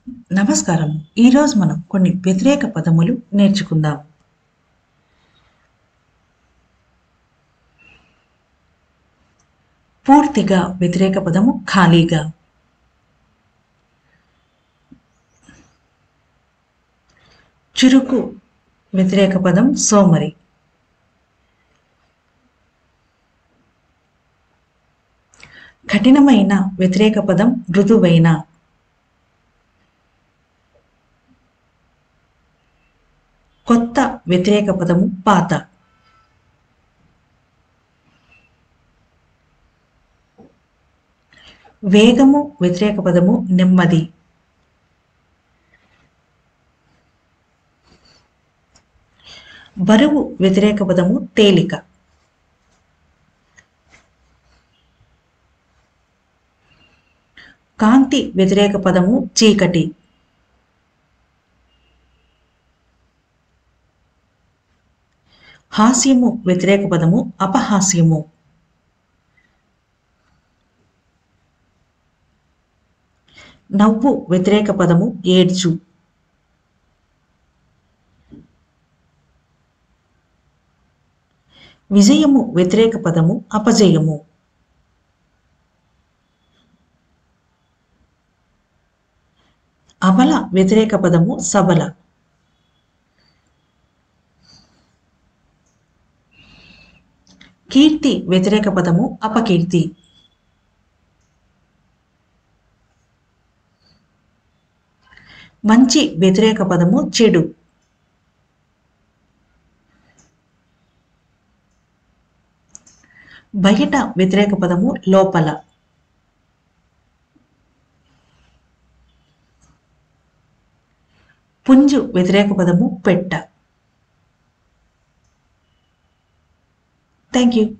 నమస్కారం ఈరోజు మనం కొన్ని వ్యతిరేక పదములు నేర్చుకుందాం పూర్తిగా వ్యతిరేక పదము ఖాళీగా చురుకు వ్యతిరేక పదం సోమరి కఠినమైన వ్యతిరేక పదం మృదువైన కొత్త వ్యతిరేక పదము పాత వేగము వ్యతిరేక పదము నెమ్మది బరువు వ్యతిరేక పదము తేలిక కాంతి వ్యతిరేక పదము చీకటి హాస్యము వ్యతిరేక పదము అపహాస్యము నవ్వు వ్యతిరేక పదము ఏడ్చు విజయము వ్యతిరేక పదము అపజయము అబల వ్యతిరేక పదము సబల కీర్తి వ్యతిరేక పదము అపకీర్తి మంచి వ్యతిరేక పదము చెడు బయట వ్యతిరేక పదము లోపల పుంజు వ్యతిరేక పదము పెట్ట థ్యాంక్ యూ